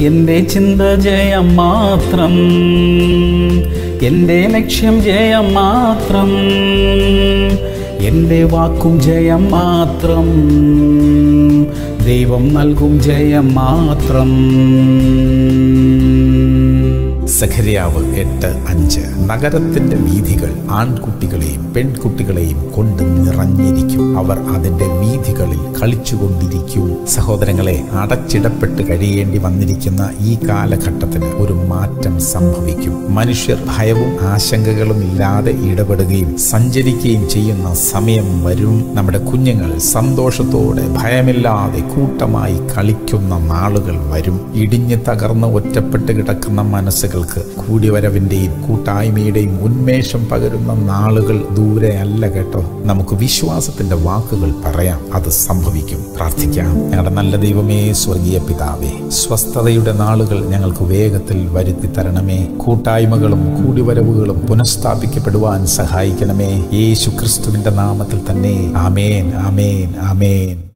എൻ്റെ ചിന്ത ജയം മാത്രം എൻ്റെ ലക്ഷ്യം ജയം മാത്രം എൻ്റെ വാക്കും ജയം മാത്രം ദൈവം നൽകും ജയം മാത്രം സഖര്യാവ് എട്ട് അഞ്ച് നഗരത്തിന്റെ വീഥികൾ ആൺകുട്ടികളെയും പെൺകുട്ടികളെയും കൊണ്ട് നിറഞ്ഞിരിക്കും അവർ അതിന്റെ വീഥികളിൽ കളിച്ചുകൊണ്ടിരിക്കും സഹോദരങ്ങളെ അടച്ചിടപ്പെട്ട് കഴിയേണ്ടി വന്നിരിക്കുന്ന ഈ കാലഘട്ടത്തിന് ഒരു മാറ്റം സംഭവിക്കും മനുഷ്യർ ഭയവും ആശങ്കകളും ഇല്ലാതെ ഇടപെടുകയും സഞ്ചരിക്കുകയും ചെയ്യുന്ന സമയം വരും നമ്മുടെ കുഞ്ഞുങ്ങൾ സന്തോഷത്തോടെ ഭയമില്ലാതെ കൂട്ടമായി കളിക്കുന്ന നാളുകൾ വരും ഇടിഞ്ഞ് തകർന്ന് ഒറ്റപ്പെട്ട് കിടക്കുന്ന മനസ്സുകൾക്ക് കൂടിവരവിന്റെയും കൂട്ടായ്മയുടെയും ഉന്മേഷം പകരുന്ന നാളുകൾ ദൂരെ അല്ല കേട്ടോ നമുക്ക് വിശ്വാസത്തിന്റെ വാക്കുകൾ പറയാം അത് സംഭവിക്കും പ്രാർത്ഥിക്കാം ഞങ്ങളുടെ നല്ല ദൈവമേ സ്വർഗീയ പിതാവേ സ്വസ്ഥതയുടെ നാളുകൾ ഞങ്ങൾക്ക് വേഗത്തിൽ വരുത്തി തരണമേ കൂട്ടായ്മകളും കൂടിവരവുകളും പുനഃസ്ഥാപിക്കപ്പെടുവാൻ സഹായിക്കണമേ യേശു ക്രിസ്തുവിന്റെ നാമത്തിൽ തന്നെ ആമേൻ ആമേൻ ആമേൻ